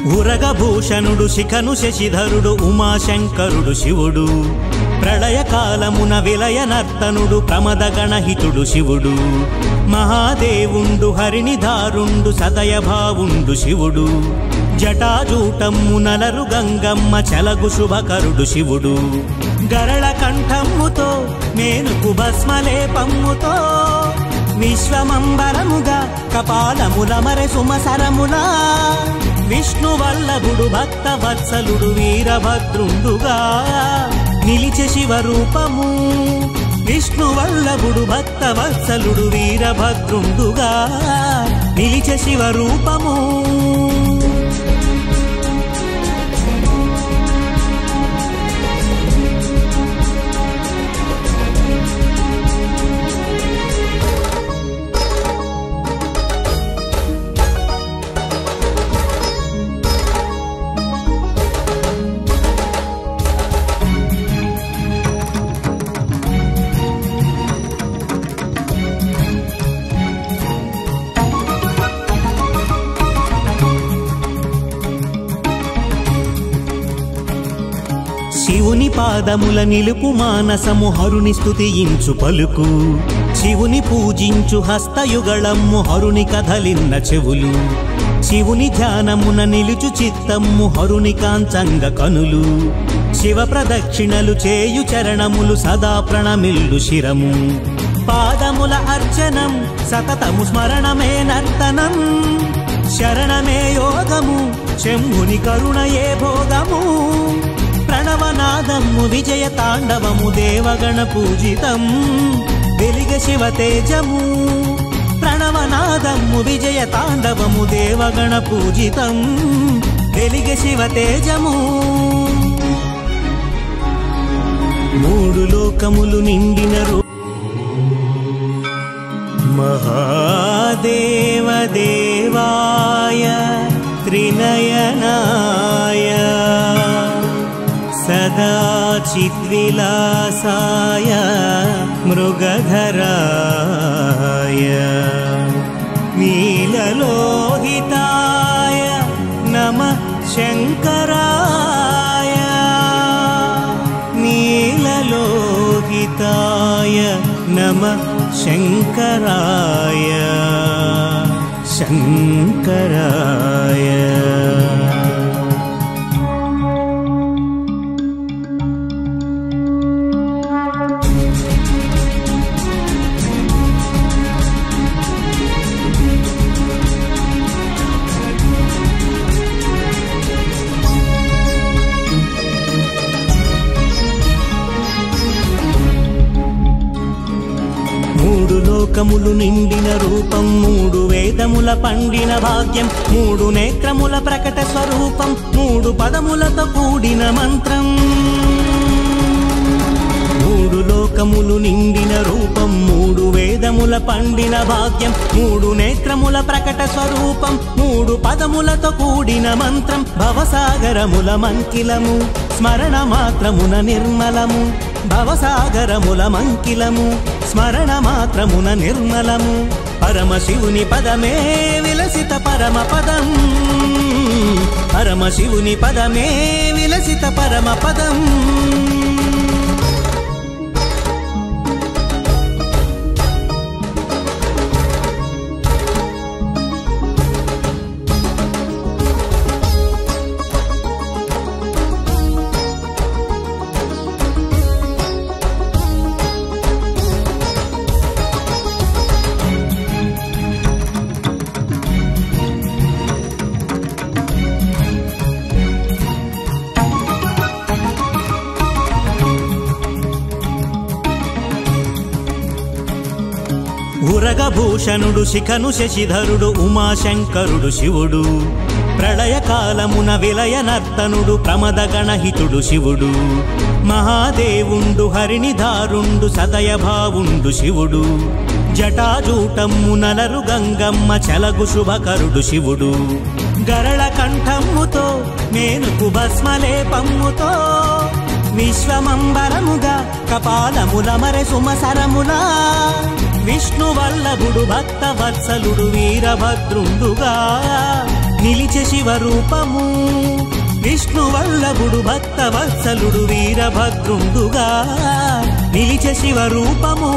ఉరగభూషణుడు శిఖను శశిధరుడు ఉమాశంకరుడు శివుడు ప్రళయకాలమున విలయనర్తనుడు ప్రమదగణహితుడు శివుడు మహాదేవుండు హరిణిధారుండు సదయభావుండు శివుడు జటాజూటమ్ము నలరు గంగమ్మ చలగు శుభకరుడు శివుడు గరళ కంఠమ్ముతో మేనుకు భస్మలేపమ్ముతో విశ్వమంబరముగా కపాలముల మరె సుమసరములా విష్ణు వల్లభుడు భక్త వత్సలుడు వీరభద్రుండుగా నిలిచె శివరూపము విష్ణు వల్లభుడు భక్త వత్సలుడు వీరభద్రుండుగా నిలిచె శివరూపము శివుని పాదముల నిలుపు మానసము హరుని స్తుతించు పలుకు శివుని పూజించు హస్తయుగళమ్ము హరుని కథలిన్న చెవులు శివుని ధ్యానమున నిలుచు చిత్తమ్ము హరుని కాంచంగ కనులు శివ ప్రదక్షిణలు చేయు చరణములు సదా ప్రణమిల్లు శిరము పాదముల అర్చనం సతతము స్మరణమే నర్తనం శరణమే యోగము శంభుని కరుణయే భోగము ప్రణవనాదము విజయ తాండవము దేవగణ పూజితం వెలిగ శివ తేజము ప్రణవనాదము విజయ తాండవము దేవగణ పూజితం వెలిగ శివ తేజము మూడు లోకములు నిండిన రూ महादेवदेवाय त्रिनयनाय सदा चिद्विलासाय मृगधराय नीललोहिताय नमः शङ्कराय नीललोहिताय नमः शङ्कराय शङ्कराय మూడు లోకములు నిండిన రూపం మూడు వేదముల పండిన భాగ్యం మూడు నేత్రముల ప్రకట స్వరూపం మూడు పదములతో కూడిన మంత్రం మూడు లోకములు నిండిన రూపం మూడు వేదముల పండిన భాగ్యం మూడు నేత్రముల ప్రకట స్వరూపం మూడు పదములతో కూడిన మంత్రం భవసాగరముల మంకిలము స్మరణ మాత్రమున నిర్మలము భవసాగరముల మంకిలము స్మరణ మాత్రమున నిర్మలము పరమశివుని పదమే విలసిత పరమ పదం పరమశివుని పదమే విలసిత పరమ పదం ఉరగభూషణుడు శిఖను శశిధరుడు ఉమాశంకరుడు శివుడు ప్రళయకాలమున విలయనర్తనుడు ప్రమదగణహితుడు శివుడు మహాదేవుండు హరిణిధారుండు సదయభావుండు శివుడు జటాజూటమ్ము నలరు గంగమ్మ చలగు శుభకరుడు శివుడు గరళ కంఠమ్ముతో మేనుకు భస్మలేపమ్ముతో విశ్వమంబరముగా కపాలముల మరె సుమసరములా విష్ణు వల్లభుడు భక్త వత్సలుడు వీరభద్రుండుగా నిలిచే శివరూపము విష్ణు వల్లభుడు భక్త వత్సలుడు వీరభద్రుండుగా నిలిచే శివరూపము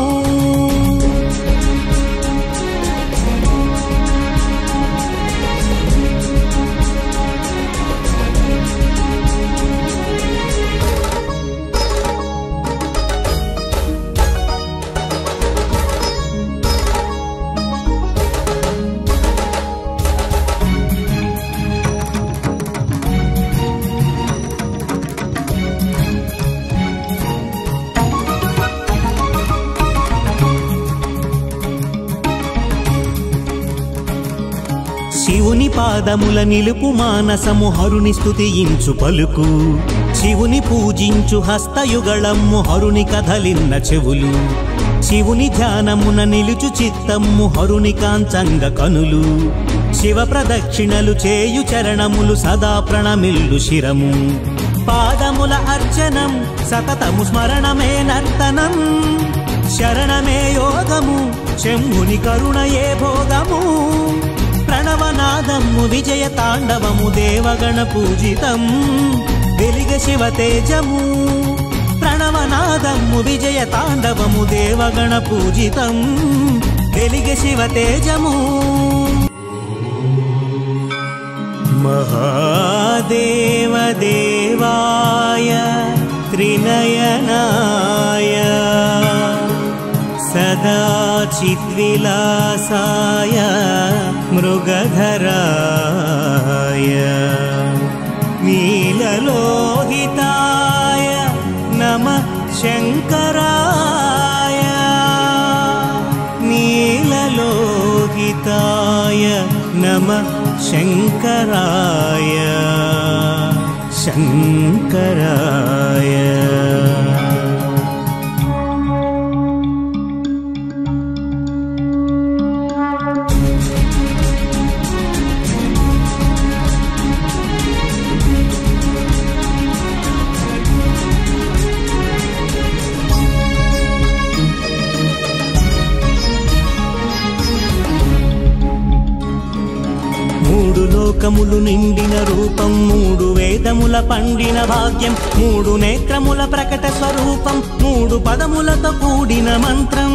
శివుని పాదముల నిలుపు మానసము హరుని స్తుతించు పలుకు శివుని పూజించు హస్తయుగళమ్ము హరుని కదలిన్న చెవులు శివుని ధ్యానమున నిలుచు చిత్తమ్ము హరుని కాంచంగ కనులు శివ ప్రదక్షిణలు చేయు చరణములు సదా ప్రణమిల్లు శిరము పాదముల అర్చనం సతతము స్మరణమే నర్తనం శరణమే యోగము శంభుని కరుణయే భోగము ప్రణవనాదము విజయ తాండవము దేవగణ పూజితం వెలిగ శివ తేజము ప్రణవనాదము విజయ తాండవము దేవగణ పూజితం వెలిగ శివ తేజము మహాదేవ దేవాయ త్రినయనాయ సదా చిద్విలాసాయ మృగధరాయ నీలలోహితాయ నమ శంకరాయ నీలలోహితాయ నమ శంకరాయ శంకరాయ మూడు లోకములు నిండిన రూపం మూడు వేదముల పండిన భాగ్యం మూడు నేత్రముల ప్రకట స్వరూపం మూడు పదములతో కూడిన మంత్రం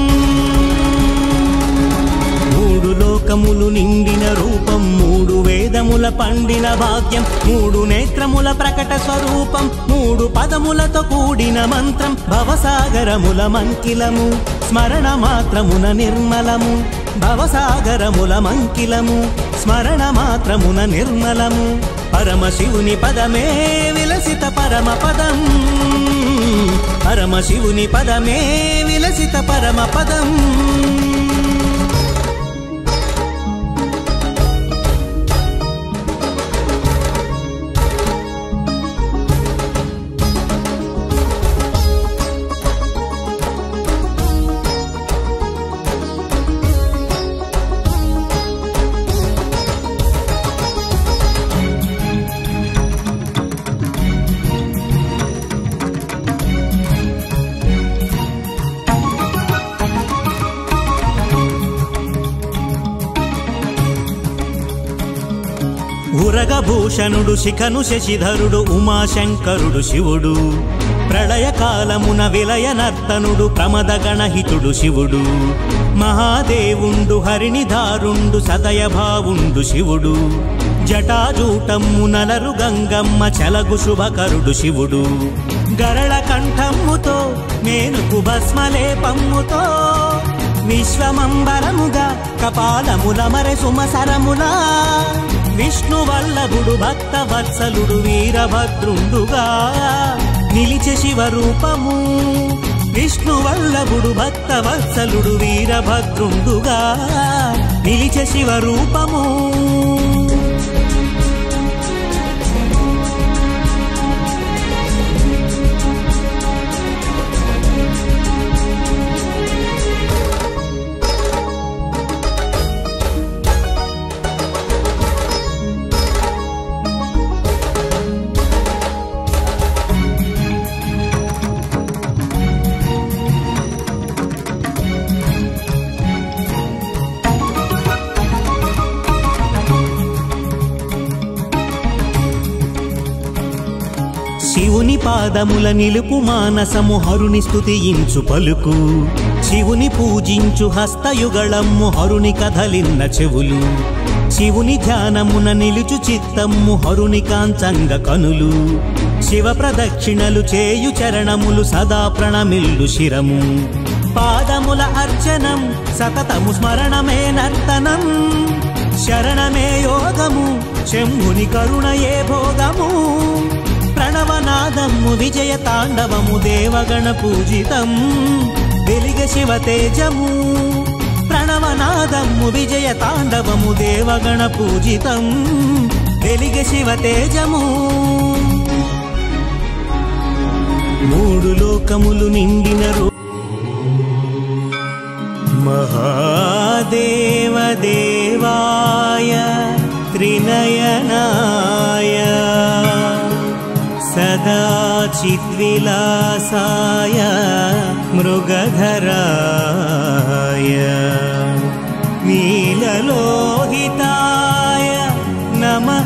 మూడు లోకములు నిండిన రూపం మూడు వేదముల పండిన భాగ్యం మూడు నేత్రముల ప్రకట స్వరూపం మూడు పదములతో కూడిన మంత్రం భవసాగరముల మంకిలము స్మరణ మాత్రమున నిర్మలము భవసాగరముల మంకిలము స్మరణ మాత్రమున నిర్మలము పరమశివుని పదమే విలసిత పరమ పదం పరమశివుని పదమే విలసిత పరమ పదం ఉరగభూషణుడు శిఖను శశిధరుడు ఉమాశంకరుడు శివుడు ప్రళయకాలమున విలయనర్తనుడు ప్రమదగణహితుడు శివుడు మహాదేవుండు హరిణిధారుండు సదయభావుండు శివుడు జటాజూటమ్ము నలరు గంగమ్మ చలగు శుభకరుడు శివుడు గరళ కంఠమ్ముతో మేనుకు భస్మలేపమ్ముతో విశ్వమంబరముగా కపాలముల మరె సుమసరములా విష్ణు వల్లభుడు భక్త వత్సలుడు వీరభద్రుండుగా నిలిచే శివరూపము విష్ణు వల్లభుడు భక్త వత్సలుడు వీరభద్రుండుగా నిలిచే శివరూపము శివుని పాదముల నిలుపు మానసము హరుని స్తుతించు పలుకు శివుని పూజించు హస్తయుగళమ్ము హరుని కథలిన్న చెవులు శివుని ధ్యానమున నిలుచు చిత్తమ్ము హరుని కాంచంగ కనులు శివ ప్రదక్షిణలు చేయు చరణములు సదా ప్రణమిల్లు శిరము పాదముల అర్చనం సతతము స్మరణమే నర్తనం శరణమే యోగము శంభుని కరుణయే భోగము ప్రణవనాదము విజయ తాండవము దేవగణ పూజితం వెలిగ శివ తేజము ప్రణవనాదము విజయ తాండవము దేవగణ పూజితం వెలిగ శివ తేజము మూడు లోకములు నిండిన రూ महादेवदेवाय त्रिनयनाय सदा चिद्विलासाय मृगधराय नीललोहिताय नमः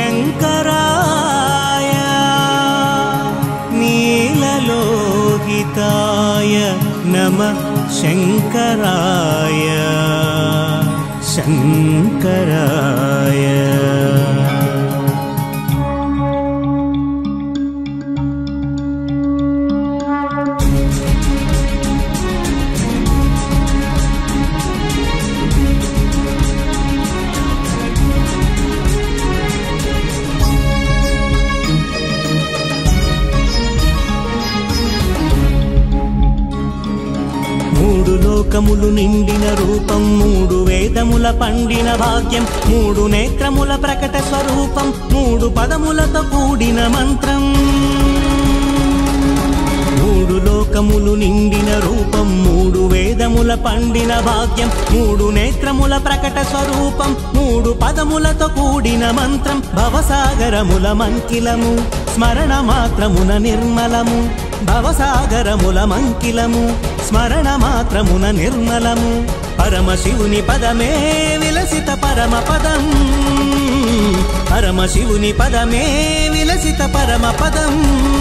शङ्कराय नीललोहिताय नमः शङ्कराय शङ्कराय మూడు లోకములు నిండిన రూపం మూడు వేదముల పండిన భాగ్యం మూడు నేత్రముల ప్రకట స్వరూపం మూడు పదములతో కూడిన మంత్రం మూడు లోకములు నిండిన రూపం మూడు వేదముల పండిన భాగ్యం మూడు నేత్రముల ప్రకట స్వరూపం మూడు పదములతో కూడిన మంత్రం భవసాగరముల మంకిలము స్మరణ మాత్రమున నిర్మలము భవసాగరముల మంకిలము స్మరణ మాత్రమున నిర్మలము పరమశివుని పదమే విలసిత పరమ పదం పరమశివుని పదమే విలసిత పరమ పదం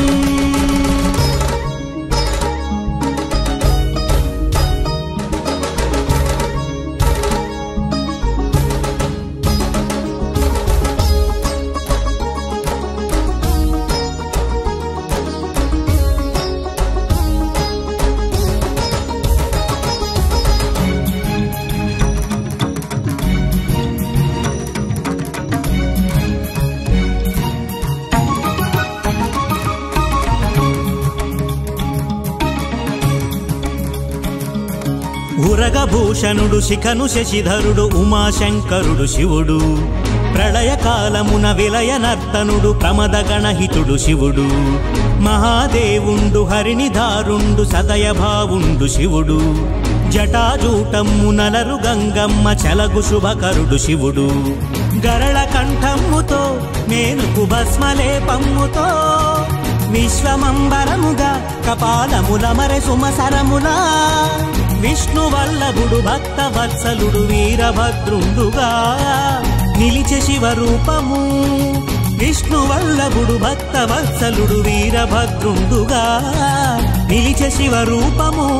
ఉరగభూషణుడు శిఖను శశిధరుడు ఉమాశంకరుడు శివుడు ప్రళయకాలమున విలయ నర్తనుడు ప్రమదగణహితుడు శివుడు మహాదేవుండు హరినిధారుండు సదయభావుండు శివుడు జటాజూటమ్ము నలరు గంగమ్మ చలగు శుభకరుడు శివుడు గరళ కంఠమ్ముతో మేనుకు భస్మలేపమ్ముతో విశ్వమంబరముగా కపాలముల మరె సుమసరములా విష్ణు వల్లభుడు భక్త వత్సలుడు వీరభద్రుండుగా నిలిచె శివరూపము విష్ణు వల్లభుడు భక్త వత్సలుడు వీరభద్రుండుగా నిలిచె శివరూపము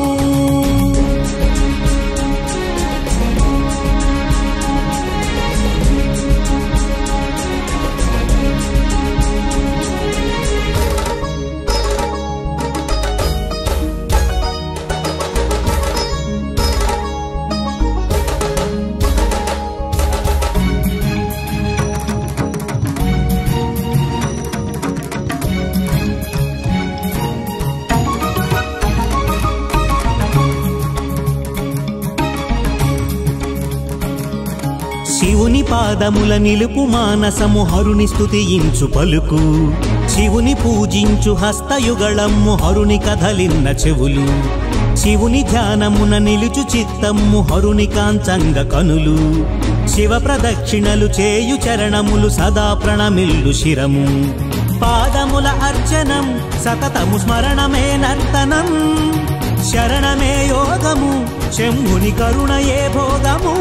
శివుని పాదముల నిలుపు మానసము హరుని స్తుతించు పలుకు శివుని పూజించు హస్తయుగళమ్ము హరుని కథలిన్న చెవులు శివుని ధ్యానమున నిలుచు చిత్తమ్ము హరుని కాంచంగ కనులు శివ ప్రదక్షిణలు చేయు చరణములు సదా ప్రణమిల్లు శిరము పాదముల అర్చనం సతతము స్మరణమే నర్తనం శరణమే యోగము శంభుని కరుణయే భోగము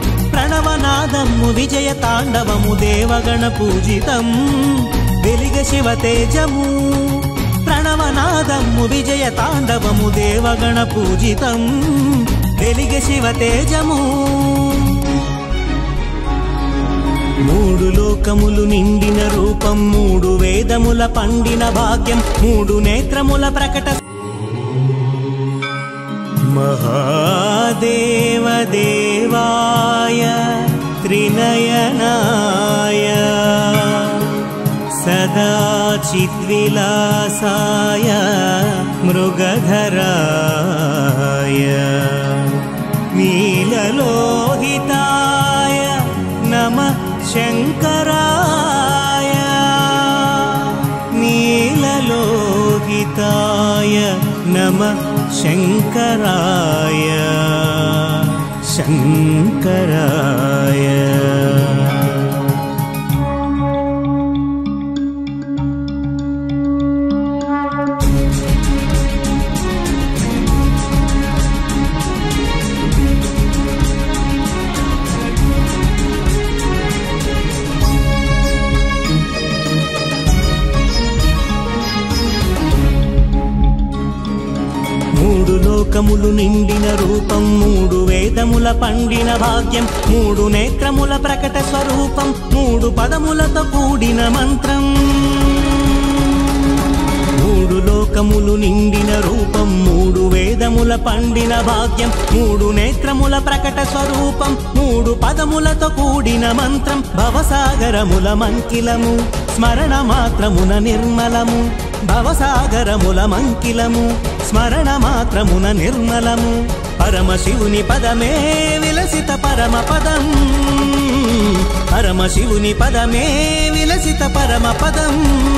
ప్రణవనాదము విజయ తాండవము దేవగణ పూజితం వెలిగ శివ తేజము ప్రణవనాదము విజయ తాండవము దేవగణ పూజితం వెలిగ శివ తేజము మూడు లోకములు నిండిన రూపం మూడు వేదముల పండిన భాగ్యం మూడు నేత్రముల ప్రకట మహాదేవ దేవాయ త్రినయనాయ సదా చిద్విలాసాయ మృగధరాయ నీలలోహితాయ నమ శంకరాయ నీలలోహితాయ నమ శంకరాయ శంకరాయ మూడు లోకములు నిండిన రూపం మూడు వేదముల పండిన భాగ్యం మూడు నేత్రముల ప్రకట స్వరూపం మూడు పదములతో కూడిన మంత్రం మూడు లోకములు నిండిన రూపం మూడు వేదముల పండిన భాగ్యం మూడు నేత్రముల ప్రకట స్వరూపం మూడు పదములతో కూడిన మంత్రం భవసాగరముల మంకిలము స్మరణ మాత్రమున నిర్మలము భవసాగరముల మంకిలము స్మరణ మాత్రమున నిర్మలము పరమశివుని పదమే విలసిత పరమ పదం పరమశివుని పదమే విలసిత పరమ పదం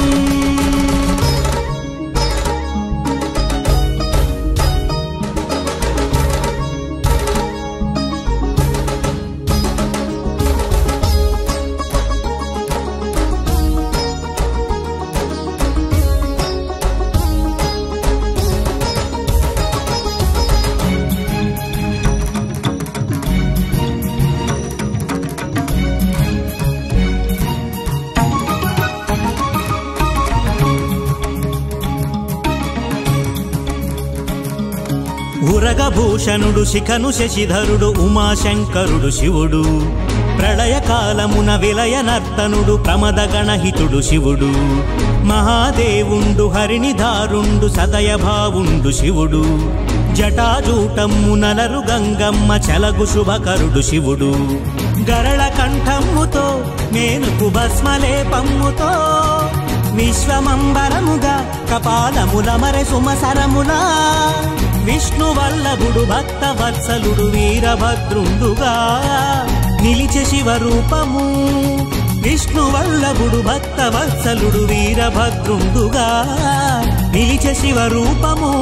ఉరగభూషణుడు శిఖను శశిధరుడు ఉమాశంకరుడు శివుడు ప్రళయకాలమున విలయ నర్తనుడు ప్రమదగణహితుడు శివుడు మహాదేవుండు హరిణిధారుండు సదయభావుండు శివుడు జటాజూటమ్ము నలరు గంగమ్మ చలగు శుభకరుడు శివుడు గరళ కంఠమ్ముతో మేనుకు భస్మలేపమ్ముతో విశ్వమంబరముగా కపాలముల మరె సుమసరములా విష్ణు వల్లభుడు భక్త వత్సలుడు వీరభద్రుండుగా నిలిచె శివరూపము విష్ణు వల్లభుడు భక్త వత్సలుడు వీరభద్రుండుగా నిలిచె శివరూపము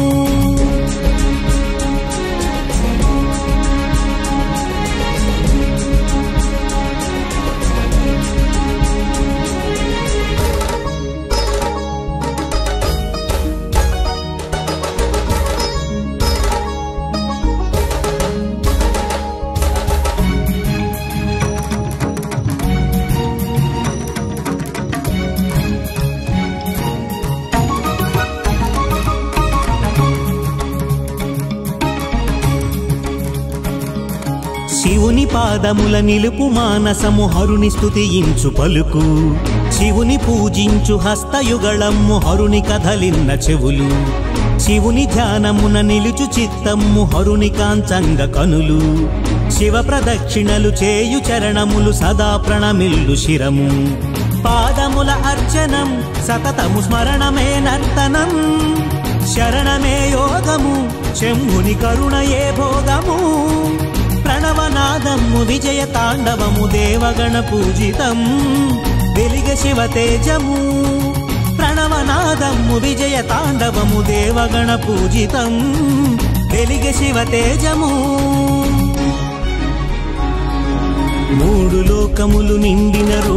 శివుని పాదముల నిలుపు మానసము హరుని స్తుతించు పలుకు శివుని పూజించు హస్తయుగళమ్ము హరుని కదలిన్న చెవులు శివుని ధ్యానమున నిలుచు చిత్తమ్ము హరుని కాంచంగ కనులు శివ ప్రదక్షిణలు చేయు చరణములు సదా ప్రణమిల్లు శిరము పాదముల అర్చనం సతతము స్మరణమే నర్తనం శరణమే యోగము శంభుని కరుణయే భోగము ప్రణవనాదము విజయ తాండవము దేవగణ పూజితం వెలిగ శివ తేజము ప్రణవనాదము విజయ తాండవము దేవగణ పూజితం వెలిగ శివ తేజము మూడు లోకములు నిండిన రూ-